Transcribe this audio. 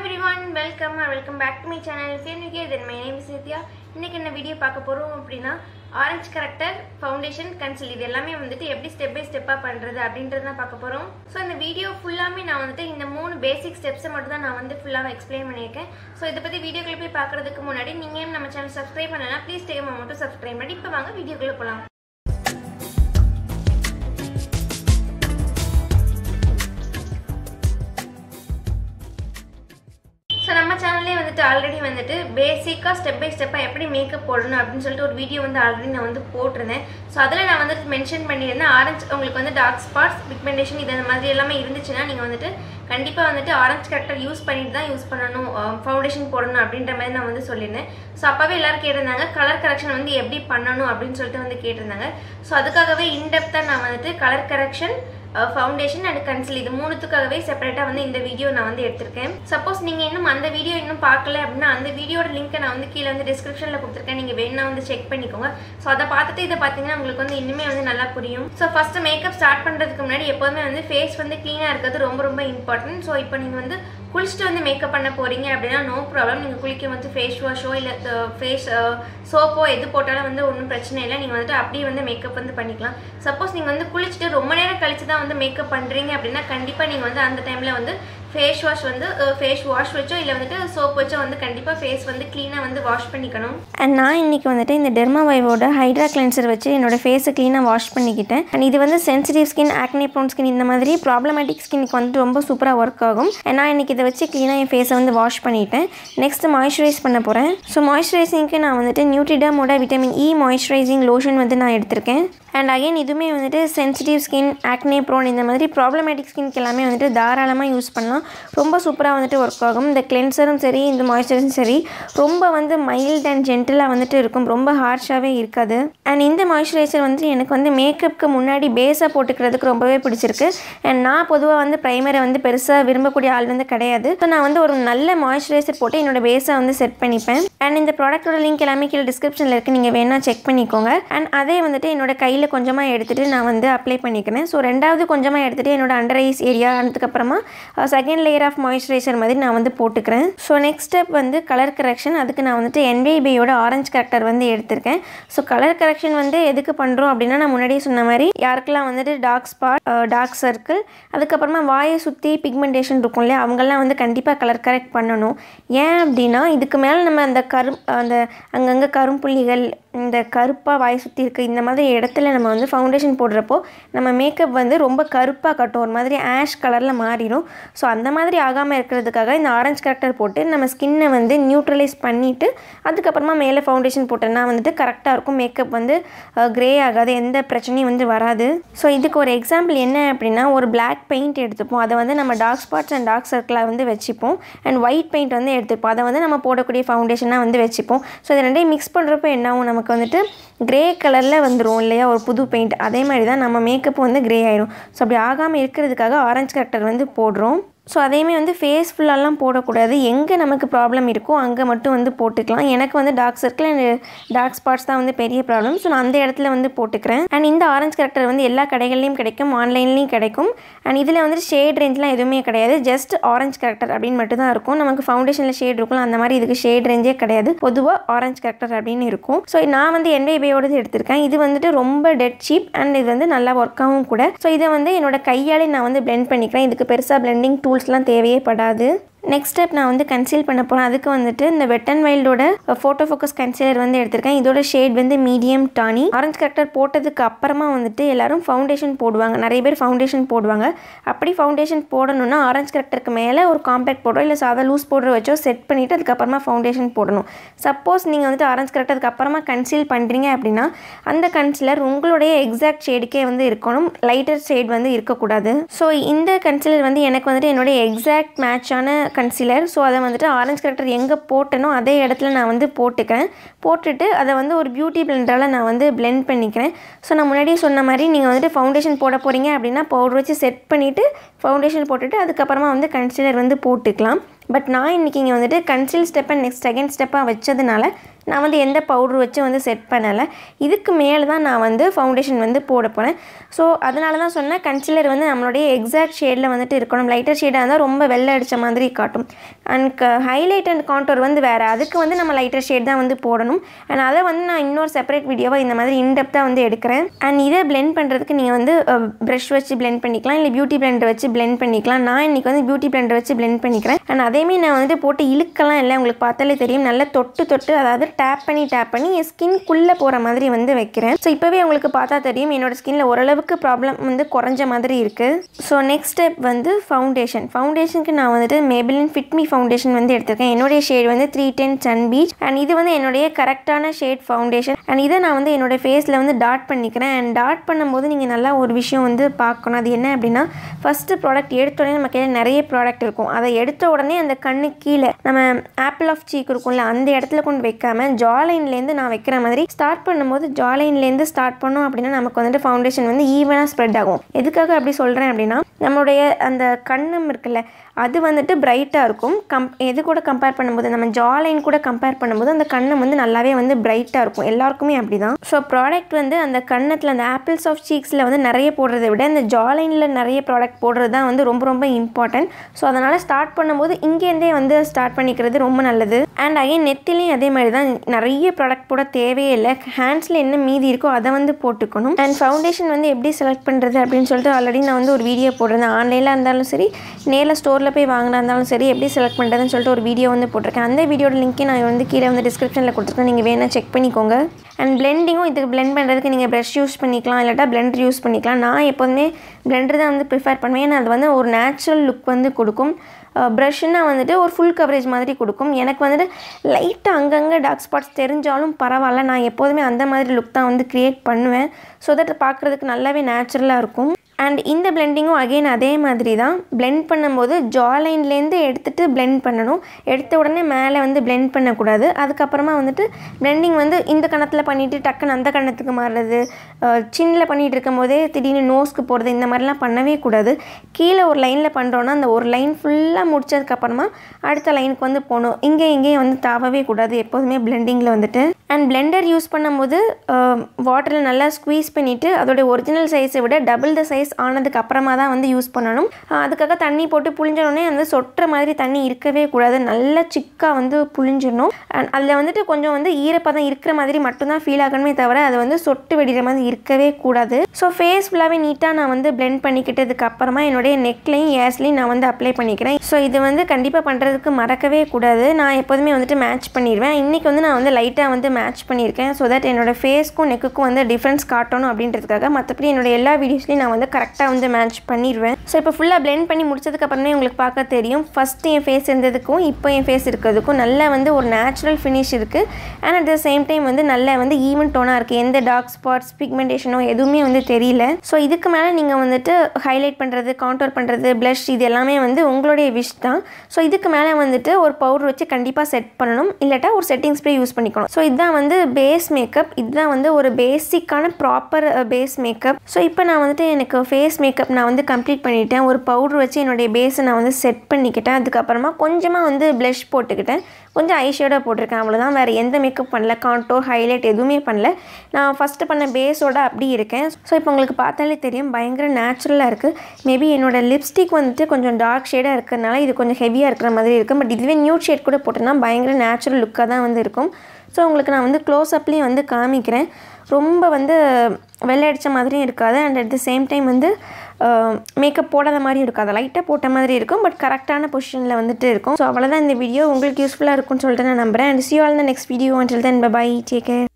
everyone welcome welcome back to my channel சேமிக்கே then my name Sathya இன்னைக்கு என்ன video பார்க்க போகிறோம் அப்படின்னா ஆரஞ்சு கரெக்டர் ஃபவுண்டேஷன் கன்சில் இது எல்லாமே வந்துட்டு எப்படி ஸ்டெப் பை ஸ்டெப்பாக பண்ணுறது அப்படின்றது தான் பார்க்க போகிறோம் ஸோ இந்த வீடியோ ஃபுல்லாமே நான் வந்துட்டு இந்த மூணு பேசிக் ஸ்டெப்ஸை மட்டும் தான் நான் வந்து ஃபுல்லாக எக்ஸ்பிளைன் பண்ணியிருக்கேன் ஸோ இதை பற்றி வீடியோக்குள்ள போய் பார்க்குறதுக்கு முன்னாடி நீங்கள் நம்ம சேனல் சப்ஸ்கிரைப் பண்ணலாம் ப்ளீஸ் டேக் மட்டும் சப்ஸ்கிரைப் பண்ணி இப்போ வாங்க வீடியோக்குள்ளே போகலாம் ஸோ நம்ம சேனல்லே வந்துட்டு ஆல்ரெடி வந்துட்டு பேசிக்காக ஸ்டெப் பை ஸ்டெப்பாக எப்படி மேக்கப் போடணும் அப்படின்னு சொல்லிட்டு ஒரு வீடியோ வந்து ஆல்ரெடி நான் வந்து போட்டிருந்தேன் ஸோ அதில் நான் வந்துட்டு மென்ஷன் பண்ணியிருந்தேன் ஆரஞ்சு உங்களுக்கு வந்து டார்க் ஸ்பாட்ஸ் பிக்மெண்டேஷன் இது அந்த மாதிரி எல்லாமே இருந்துச்சுன்னா நீங்கள் வந்துட்டு கண்டிப்பாக வந்துட்டு ஆரஞ்சு கரெக்டர் யூஸ் பண்ணிட்டு தான் யூஸ் பண்ணணும் ஃபவுண்டேஷன் போடணும் அப்படின்ற மாதிரி நான் வந்து சொல்லியிருந்தேன் ஸோ அப்போவே எல்லோரும் கேட்டிருந்தாங்க கலர் கரெக்ஷன் வந்து எப்படி பண்ணணும் அப்படின்னு சொல்லிட்டு வந்து கேட்டிருந்தாங்க ஸோ அதுக்காகவே இன்டெப்த்தாக நான் வந்துட்டு colour correction foundation and conceal இது மூணுத்துக்காகவே செப்பரேட்டாக வந்து இந்த வீடியோ நான் வந்து எடுத்திருக்கேன் சப்போஸ் நீங்கள் இன்னும் அந்த வீடியோ இன்னும் பார்க்கல அப்படின்னா அந்த வீடியோட லிங்க்கை நான் வந்து கீழே வந்து டிஸ்கிரிப்ஷனில் கொடுத்துருக்கேன் நீங்கள் வேணா வந்து செக் பண்ணிக்கோங்க ஸோ அதை பார்த்துட்டு இதை பார்த்தீங்கன்னா உங்களுக்கு வந்து இன்னுமே வந்து நல்லா புரியும் ஸோ ஃபஸ்ட்டு மேக்கப் ஸ்டார்ட் பண்ணுறதுக்கு முன்னாடி எப்போதுமே வந்து ஃபேஸ் வந்து க்ளீனாக இருக்கிறது ரொம்ப ரொம்ப இம்பார்ட்டன்ட் ஸோ இப்போ நீங்கள் வந்து குளிச்சுட்டு வந்து மேக்கப் பண்ண போகிறீங்க அப்படின்னா நோ ப்ராப்ளம் நீங்கள் குளிக்க வந்து ஃபேஸ் வாஷோ இல்லை ஃபேஸ் சோப்போ எது போட்டாலும் வந்து ஒன்றும் பிரச்சனை இல்லை நீங்கள் வந்துட்டு அப்படியே வந்து மேக்கப் வந்து பண்ணிக்கலாம் சப்போஸ் நீங்கள் வந்து குளிச்சுட்டு ரொம்ப நேரம் கழிச்சு தான் வந்து மேக்கப் பண்ணுறீங்க அப்படின்னா கண்டிப்பாக நீங்கள் வந்து அந்த டைமில் வந்து ஃபேஸ் வாஷ் வந்து ஃபேஸ் வாஷ் வச்சோ இல்லை வந்துட்டு சோப் வச்சோ வந்து கண்டிப்பாக ஃபேஸ் வந்து க்ளீனாக வந்து வாஷ் பண்ணிக்கணும் அண்ட் நான் இன்றைக்கி வந்துட்டு இந்த டெர்மாவைவோட ஹைட்ரா கிளென்சர் வச்சு என்னோட ஃபேஸை க்ளீனாக வாஷ் பண்ணிக்கிட்டேன் அண்ட் இது வந்து sensitive skin acne prone skin இந்த மாதிரி ப்ராப்ளமேட்டிக் ஸ்கின்க்கு வந்துட்டு ரொம்ப சூப்பராக ஒர்க் ஆகும் And நான் இன்றைக்கி இதை வச்சு க்ளீனாக என் ஃபேஸை வந்து வாஷ் பண்ணிட்டேன் நெக்ஸ்ட் மாய்ஸ்சரைஸ் பண்ண போகிறேன் ஸோ மாய்ஸ்சரைசிங்க்கு நான் வந்துட்டு நியூட்ரிடமோட விட்டமின் இ மாய்ஸ்சரைசிங் லோஷன் வந்து நான் எடுத்திருக்கேன் அண்ட் அகைன் இதுவுமே வந்துட்டு சென்சிட்டிவ் ஸ்கின் ஆக்னே ப்ரோன் இந்த மாதிரி ப்ராப்ளமேட்டிக் ஸ்கின்க்கு எல்லாமே வந்துட்டு தாராளமாக யூஸ் பண்ணலாம் ரொம்ப சூப்பராக வந்துட்டு ஒர்க் ஆகும் இந்த கிளென்சரும் சரி இந்த மாய்ஸ்சரைசரும் சரி ரொம்ப வந்து மைல்ட் அண்ட் ஜென்டிலாக வந்துட்டு இருக்கும் ரொம்ப ஹார்ஷாகவே இருக்காது அண்ட் இந்த மாய்ஸ்சரைசர் வந்து எனக்கு வந்து மேக்கப்புக்கு முன்னாடி பேஸாக போட்டுக்கிறதுக்கு ரொம்பவே பிடிச்சிருக்கு அண்ட் நான் பொதுவாக வந்து ப்ரைமரை வந்து பெருசாக விரும்பக்கூடிய ஆள் வந்து கிடையாது ஸோ நான் வந்து ஒரு நல்ல மாய்ஸ்சரைசர் போட்டு என்னோட பேஸை வந்து செட் பண்ணிப்பேன் அண்ட் இந்த ப்ராடக்ட்டோட லிங்க் எல்லாமே கீழே டிஸ்கிரிப்ஷனில் இருக்குது நீங்கள் வேணால் செக் பண்ணிக்கோங்க அண்ட் அதே வந்துட்டு என்னோட கையில் கொஞ்சமாக எடுத்துகிட்டு நான் வந்து அப்ளை பண்ணிக்கிறேன் ஸோ ரெண்டாவது கொஞ்சமாக எடுத்துகிட்டு என்னோட அண்டர் ஐஸ் ஏரியா அதுக்கப்புறமா செகண்ட் லேயர் ஆஃப் மாய்ஸ்சரைசர் மாதிரி நான் வந்து போட்டுக்கிறேன் ஸோ நெக்ஸ்ட் ஸ்டெப் வந்து கலர் கரெக்ஷன் அதுக்கு நான் வந்துட்டு என்பிபியோட ஆரஞ்சு கரெக்டர் வந்து எடுத்திருக்கேன் ஸோ கலர் கரெக்ஷன் வந்து எதுக்கு பண்ணுறோம் அப்படின்னா நான் முன்னாடியே சொன்ன மாதிரி யாருக்கெல்லாம் வந்துட்டு டார்க் ஸ்பாட் டார்க் சர்க்கிள் அதுக்கப்புறமா வாயை சுற்றி பிக்மெண்டேஷன் இருக்கும் இல்லையா அவங்கெல்லாம் வந்து கண்டிப்பாக கலர் கரெக்ட் பண்ணணும் ஏன் அப்படின்னா இதுக்கு மேலே நம்ம அந்த கரும் அந்த அங்கங்கே கரும்புள்ளிகள் இந்த கருப்பாக வாயை சுற்றி இருக்க இந்த மாதிரி இடத்துல நம்ம வந்து ஃபவுண்டேஷன் போடுறப்போ நம்ம மேக்கப் வந்து ரொம்ப கருப்பாக கட்டும் ஒரு மாதிரி ஆஷ் கலரில் மாறிடும் ஸோ அந்த மாதிரி ஆகாமல் இருக்கிறதுக்காக இந்த ஆரஞ்சு கரெக்டர் போட்டு நம்ம ஸ்கின்னை வந்து நியூட்ரலைஸ் பண்ணிவிட்டு அதுக்கப்புறமா மேலே ஃபவுண்டேஷன் போட்டோன்னா வந்துட்டு கரெக்டாக இருக்கும் மேக்கப் வந்து க்ரே ஆகாது எந்த பிரச்சனையும் வந்து வராது ஸோ இதுக்கு ஒரு எக்ஸாம்பிள் என்ன அப்படின்னா ஒரு பிளாக் பெயிண்ட் எடுத்துப்போம் அதை வந்து நம்ம டார்க் ஸ்பாட்ஸ் அண்ட் டார்க் சர்க்கிளாக வந்து வச்சுப்போம் அண்ட் ஒயிட் பெயிண்ட் வந்து எடுத்துப்போம் அதை வந்து நம்ம போடக்கூடிய ஃபவுண்டேஷனாக வந்து வச்சுப்போம் ஸோ இது ரெண்டையும் மிக்ஸ் பண்ணுறப்போ என்ன ஆகும் நமக்கு வந்துட்டு க்ரே கலரில் வந்துடும் இல்லையா ஒரு புது பெயிண்ட் அதே மாதிரி தான் நம்ம மேக்கப் வந்து க்ரே ஆயிடும் ஸோ அப்படி ஆகாமல் இருக்கிறதுக்காக ஆரஞ்சு கரெக்டர் வந்து போடுறோம் ஸோ அதேமாதிரி வந்து ஃபேஸ் ஃபுல்லெல்லாம் போடக்கூடாது எங்கே நமக்கு ப்ராப்ளம் இருக்கோ அங்கே மட்டும் வந்து போட்டுக்கலாம் எனக்கு வந்து dark circle and dark spots தான் வந்து பெரிய ப்ராப்ளம் ஸோ நான் அந்த இடத்துல வந்து போட்டுக்கிறேன் அண்ட் இந்த ஆரஞ்சு கரெக்டர் வந்து எல்லா கடைகள்லையும் கிடைக்கும் ஆன்லைன்லேயும் கிடைக்கும் அண்ட் இதில் வந்து ஷேட் ரேஞ்ச்லாம் எதுவுமே கிடையாது ஜஸ்ட் ஆரஞ்சு கரெக்டர் அப்படின்னு மட்டும் தான் இருக்கும் நமக்கு ஃபவுண்டேஷனில் ஷேட் இருக்கும் அந்த மாதிரி இதுக்கு ஷேட் ரேஞ்சே கிடையாது பொதுவாக ஆரஞ்சு கரெக்டர் அப்படின்னு இருக்கும் ஸோ நான் வந்து என்பிபியோடது எடுத்திருக்கேன் இது வந்துட்டு ரொம்ப டெட் சீப் அண்ட் இது வந்து நல்லா ஒர்க் ஆகும் கூட ஸோ இதை வந்து என்னோட கையாலே நான் வந்து பிளெண்ட் பண்ணிக்கிறேன் இதுக்கு பெருசாக பிளெண்டிங் டூல்ஸ்லாம் தேவையே படாது நெக்ஸ்ட் ஸ்டெப் நான் வந்து கன்சீல் பண்ண போகிறேன் அதுக்கு வந்துட்டு இந்த வெட் அண்ட் வைல்டோட ஃபோட்டோ ஃபோக்கஸ் கன்சீலர் வந்து எடுத்திருக்கேன் இதோட ஷேட் வந்து மீடியம் டானி ஆரஞ்சு கரெக்டர் போட்டதுக்கு அப்புறமா வந்துட்டு எல்லாரும் ஃபவுண்டேஷன் போடுவாங்க நிறைய பேர் ஃபவுண்டேஷன் போடுவாங்க அப்படி ஃபவுண்டேஷன் போடணும்னா ஆரஞ்சு கரெக்டருக்கு மேலே ஒரு காம்பேக்ட் போடுறோம் இல்லை சாதா லூஸ் பவுடர் வச்சோ செட் பண்ணிவிட்டு அதுக்கப்புறமா ஃபவுண்டேஷன் போடணும் சப்போஸ் நீங்கள் வந்துட்டு ஆரஞ்சு கரெக்ட் அதுக்கப்புறமா கன்சீல் பண்ணுறீங்க அப்படின்னா அந்த கன்சீலர் உங்களுடைய எக்ஸாக்ட் ஷேடுக்கே வந்து இருக்கணும் லைட்டர் ஷேட் வந்து இருக்கக்கூடாது ஸோ இந்த கன்சீலர் வந்து எனக்கு வந்துட்டு என்னுடைய எக்ஸாக்ட் மேட்சான கன்சீலர் ஸோ அதை வந்துட்டு ஆரஞ்சு கரெக்டர் எங்கே போட்டனோ அதே இடத்துல நான் வந்து போட்டுக்கிறேன் போட்டுட்டு அதை வந்து ஒரு பியூட்டி பிளெண்டரால் நான் வந்து பிளெண்ட் பண்ணிக்கிறேன் ஸோ நான் முன்னாடியே சொன்ன மாதிரி நீங்கள் வந்துட்டு ஃபவுண்டேஷன் போட போகிறீங்க அப்படின்னா பவுடர் வச்சு செட் பண்ணிவிட்டு ஃபவுண்டேஷன் போட்டுட்டு அதுக்கப்புறமா வந்து கன்சீலர் வந்து போட்டுக்கலாம் பட் நான் இன்றைக்கி இங்கே வந்துட்டு கன்சீல் ஸ்டெப்பை நெக்ஸ்ட் செகண்ட் ஸ்டெப்பாக வச்சதுனால நான் வந்து எந்த பவுடர் வச்சு வந்து செட் பண்ணலை இதுக்கு மேலே தான் நான் வந்து ஃபவுண்டேஷன் வந்து போட போகிறேன் ஸோ அதனால தான் சொன்னேன் கன்சிலர் வந்து நம்மளுடைய எக்ஸாக்ட் ஷேடில் வந்துட்டு இருக்கணும் லைட்டர் ஷேடாக இருந்தால் ரொம்ப வெள்ளை அடித்த மாதிரி காட்டும் அண்ட் ஹைலைட் அண்ட் கான்டோர் வந்து வேறு அதுக்கு வந்து நம்ம லைட்டர் ஷேட் தான் வந்து போடணும் அண்ட் அதை வந்து நான் இன்னொரு செப்பரேட் வீடியோவாக இந்த மாதிரி இன்டெப்த்தாக வந்து எடுக்கிறேன் அண்ட் இதை பிளெண்ட் பண்ணுறதுக்கு நீங்கள் வந்து ப்ரஷ் வச்சு பிளெண்ட் பண்ணிக்கலாம் இல்லை பியூட்டி பிளெண்டர் வச்சு பிளெண்ட் பண்ணிக்கலாம் நான் இன்றைக்கி வந்து பியூட்டி பிளெண்டர் வச்சு பிளெண்ட் பண்ணிக்கிறேன் அண்ட் அதேமே நான் வந்துட்டு போட்டு இழுக்கலாம் இல்லை உங்களுக்கு பார்த்தாலே தெரியும் நல்லா தொட்டு தொட்டு அதாவது டேப் பண்ணி டேப் பண்ணி என் ஸ்கின்குள்ளே போகிற மாதிரி வந்து வைக்கிறேன் ஸோ இப்போவே உங்களுக்கு பார்த்தா தெரியும் என்னோட ஸ்கின்ல ஓரளவுக்கு ப்ராப்ளம் வந்து குறைஞ்ச மாதிரி இருக்குது ஸோ நெக்ஸ்ட் ஸ்டெப் வந்து ஃபவுண்டேஷன் ஃபவுண்டேஷனுக்கு நான் வந்துட்டு மேபிளின் ஃபிட்மி ஃபவுண்டேஷன் வந்து எடுத்திருக்கேன் என்னுடைய ஷேட் வந்து three ten sun beige and இது வந்து என்னுடைய கரெக்டான ஷேட் ஃபவுண்டேஷன் அண்ட் இதை நான் வந்து என்னோட ஃபேஸில் வந்து டாட் பண்ணிக்கிறேன் அண்ட் டாட் பண்ணும்போது நீங்கள் நல்லா ஒரு விஷயம் வந்து பார்க்கணும் அது என்ன அப்படின்னா ஃபஸ்ட்டு ப்ராடக்ட் எடுத்த உடனே நம்ம கையில் நிறைய ப்ராடக்ட் இருக்கும் அதை எடுத்த உடனே அந்த கண்ணு கீழே நம்ம ஆப்பிள் ஆஃப் சீக் இருக்கும்ல அந்த இடத்துல கொண்டு வைக்காம ஜாலைன்லேருந்து நான் வைக்கிற மாதிரி ஸ்டார்ட் பண்ணும்போது ஜாலைன்லேருந்து ஸ்டார்ட் பண்ணோம் அப்படின்னா நமக்கு வந்துட்டு ஃபவுண்டேஷன் வந்து ஈவனாக ஸ்ப்ரெட் ஆகும் எதுக்காக அப்படி சொல்கிறேன் அப்படின்னா நம்மளுடைய அந்த கண்ணம் இருக்குல்ல அது வந்துட்டு பிரைட்டாக இருக்கும் கம் எது கூட கம்பேர் பண்ணும்போது நம்ம ஜாலைன் கூட கம்பேர் பண்ணும்போது அந்த கண்ணம் வந்து நல்லாவே வந்து பிரைட்டாக இருக்கும் எல்லாருக்குமே அப்படி தான் ஸோ ப்ராடக்ட் வந்து அந்த கண்ணத்தில் அந்த ஆப்பிள்ஸ் ஆஃப் சீக்ஸில் வந்து நிறைய போடுறதை விட இந்த ஜாலைனில் நிறைய ப்ராடக்ட் போடுறது தான் வந்து ரொம்ப ரொம்ப இம்பார்ட்டன்ட் ஸோ அதனால் ஸ்டார்ட் பண்ணும்போது இங்கேருந்தே வந்து ஸ்டார்ட் பண்ணிக்கிறது ரொம்ப நல்லது அண்ட் அகைன் நெத்திலையும் அதே மாதிரி தான் நிறைய ப்ராடக்ட் போட தேவையே இல்லை ஹேண்ட்ஸில் என்ன மீதி இருக்கோ அதை வந்து போட்டுக்கணும் அண்ட் ஃபவுண்டேஷன் வந்து எப்படி செலக்ட் பண்ணுறது அப்படின்னு சொல்லிட்டு ஆல்ரெடி நான் வந்து ஒரு வீடியோ போட்டிருந்தேன் ஆன்லைனில் இருந்தாலும் சரி நேரில் ஸ்டோரில் போய் வாங்கினா இருந்தாலும் சரி எப்படி செலக்ட் பண்ணுறதுன்னு சொல்லிட்டு ஒரு வீடியோ வந்து போட்டிருக்கேன் அந்த வீடியோட லிங்க்கே நான் வந்து கீழே வந்து டிஸ்கிரிப்ஷனில் கொடுத்துருக்கேன் நீங்கள் வேணால் செக் பண்ணிக்கோங்க அண்ட் பிளெண்டிங்கும் இதுக்கு பிளெண்ட் பண்ணுறதுக்கு நீங்கள் ப்ரஷ் யூஸ் பண்ணிக்கலாம் இல்லாட்டா பிளெண்டர் யூஸ் பண்ணிக்கலாம் நான் எப்போதுமே பிளெண்டர் தான் வந்து ப்ரிஃபர் பண்ணுவேன் ஏன்னா அது வந்து ஒரு நேச்சுரல் லுக் வந்து கொடுக்கும் ப்ரஷ்னா வந்துட்டு ஒரு ஃபுல் கவரேஜ் மாதிரி கொடுக்கும் எனக்கு வந்துட்டு லைட்டாக அங்கங்கே டார்க் ஸ்பாட்ஸ் தெரிஞ்சாலும் பரவாயில்ல நான் எப்போதுமே அந்த மாதிரி லுக் தான் வந்து க்ரியேட் பண்ணுவேன் ஸோ தட் பார்க்குறதுக்கு நல்லாவே நேச்சுரலாக இருக்கும் அண்ட் இந்த பிளெண்டிங்கும் அகெயின் அதே மாதிரி தான் பிளெண்ட் பண்ணும்போது ஜாலைன்லேருந்து எடுத்துகிட்டு பிளெண்ட் பண்ணணும் எடுத்த உடனே மேலே வந்து பிளெண்ட் பண்ணக்கூடாது அதுக்கப்புறமா வந்துட்டு பிளெண்டிங் வந்து இந்த கணத்தில் பண்ணிவிட்டு டக்குன்னு அந்த கணத்துக்கு மாறுறது சின்னில் பண்ணிகிட்டு இருக்கும் போதே திடீர்னு நோஸ்க்கு போகிறது இந்த மாதிரிலாம் பண்ணவே கூடாது கீழே ஒரு லைனில் பண்ணுறோன்னா அந்த ஒரு லைன் ஃபுல்லாக முடிச்சதுக்கப்புறமா அடுத்த லைனுக்கு வந்து போகணும் இங்கே இங்கேயும் வந்து தாவவே கூடாது எப்போதுமே பிளெண்டிங்கில் வந்துட்டு அண்ட் பிளெண்டர் யூஸ் பண்ணும்போது வாட்டரில் நல்லா ஸ்குவீஸ் பண்ணிவிட்டு அதோட ஒரிஜினல் சைஸை விட டபுள் த சைஸ் ஆனதுக்கு அப்புறமா தான் வந்து யூஸ் பண்ணணும் அதுக்காக தண்ணி போட்டு புழிஞ்சோடனே வந்து சொட்டுற மாதிரி தண்ணி இருக்கவே கூடாது நல்லா சிக்காக வந்து புழிஞ்சிடணும் அண்ட் அதில் வந்துட்டு கொஞ்சம் வந்து ஈரப்பதம் இருக்கிற மாதிரி மட்டும்தான் ஃபீல் ஆகணுமே தவிர அது வந்து சொட்டு வெடிக்கிற மாதிரி இருக்கவே கூடாது ஸோ ஃபேஸ் ஃபுல்லாகவே நீட்டாக நான் வந்து பிளெண்ட் பண்ணிக்கிட்டதுக்கு அப்புறமா என்னுடைய நெக்லையும் ஏர்ஸ்லையும் நான் வந்து அப்ளை பண்ணிக்கிறேன் ஸோ இது வந்து கண்டிப்பாக பண்ணுறதுக்கு மறக்கவே கூடாது நான் எப்போதுமே வந்துட்டு மேட்ச் பண்ணிடுவேன் இன்றைக்கி வந்து நான் வந்து லைட்டாக வந்து மேட்ச் பண்ணியிருக்கேன் ஸோ தட் என்னோடய ஃபேஸ்க்கும் நெக்குக்கும் வந்து டிஃப்ரென்ஸ் காட்டணும் அப்படின்றதுக்காக மற்றபடி என்னோட எல்லா வீடியோஸ்லையும் நான் வந்து கரெக்டாக வந்து மேட்ச் பண்ணிடுவேன் ஸோ இப்போ ஃபுல்லாக பிளெண்ட் பண்ணி முடிச்சதுக்கு அப்புறமே உங்களுக்கு பார்க்க தெரியும் ஃபஸ்ட்டு என் ஃபேஸ் இருந்ததுக்கும் இப்போ என் ஃபேஸ் இருக்கிறதுக்கும் நல்லா வந்து ஒரு நேச்சுரல் ஃபினிஷ் இருக்குது and at the same time வந்து நல்லா வந்து ஈவன் டோனாக இருக்குது எந்த டார்க் ஸ்பாட்ஸ் பிக்மெண்டேஷனோ எதுவுமே வந்து தெரியல ஸோ இதுக்கு மேலே நீங்கள் வந்துட்டு ஹைலைட் பண்ணுறது கவுண்டர் பண்ணுறது ப்ளஷ் இது எல்லாமே வந்து உங்களுடைய விஷ் தான் ஸோ இதுக்கு மேலே வந்துட்டு ஒரு பவுடர் வச்சு கண்டிப்பாக செட் பண்ணணும் இல்லாட்டா ஒரு செட்டிங் ஸ்ப்ரே யூஸ் பண்ணிக்கணும் ஸோ இதுதான் வந்து பேஸ் மேக்கப் இதுதான் வந்து ஒரு பேசிக்கான ப்ராப்பர் பேஸ் மேக்கப் ஸோ இப்போ நான் வந்துட்டு எனக்கு ஃபேஸ் மேக்கப் நான் வந்து கம்ப்ளீட் பண்ணிட்டேன் ஒரு பவுடர் வச்சு என்னுடைய பேஸை நான் வந்து செட் பண்ணிக்கிட்டேன் அதுக்கப்புறமா கொஞ்சமாக வந்து ப்ளஷ் போட்டுக்கிட்டேன் கொஞ்சம் ஐஷேடாக போட்டிருக்கேன் அவ்வளோதான் வேறு எந்த மேக்கப் பண்ணல கான்டோர் ஹைலைட் எதுவுமே பண்ணல நான் ஃபஸ்ட்டு பண்ண பேஸோட அப்படி இருக்கேன் ஸோ இப்போ உங்களுக்கு பார்த்தாலே தெரியும் பயங்கர நேச்சுரலாக இருக்குது மேபி என்னோட லிப்ஸ்டிக் வந்துட்டு கொஞ்சம் டார்க் ஷேடாக இருக்கிறதுனால இது கொஞ்சம் ஹெவியாக இருக்கிற மாதிரி இருக்குது பட் இதுவே நியூட் ஷேட் கூட போட்டோன்னா பயங்கர நேச்சுரல் லுக்காக தான் வந்து இருக்கும் ஸோ உங்களுக்கு நான் வந்து க்ளோஸ் அப்லேயும் வந்து காமிக்கிறேன் ரொம்ப வந்து வெள்ளை அடித்த மாதிரியும் இருக்காது and at the same time வந்து மேக்கப் போடாத மாதிரியும் இருக்காது லைட்டாக போட்ட மாதிரி இருக்கும் பட் கரெக்டான பொசிஷனில் வந்துட்டு இருக்கும் ஸோ அவ்வளோதான் இந்த வீடியோ உங்களுக்கு யூஸ்ஃபுல்லாக இருக்கும்னு சொல்லிட்டு நான் நம்புறேன் and see all the next video until then bye take care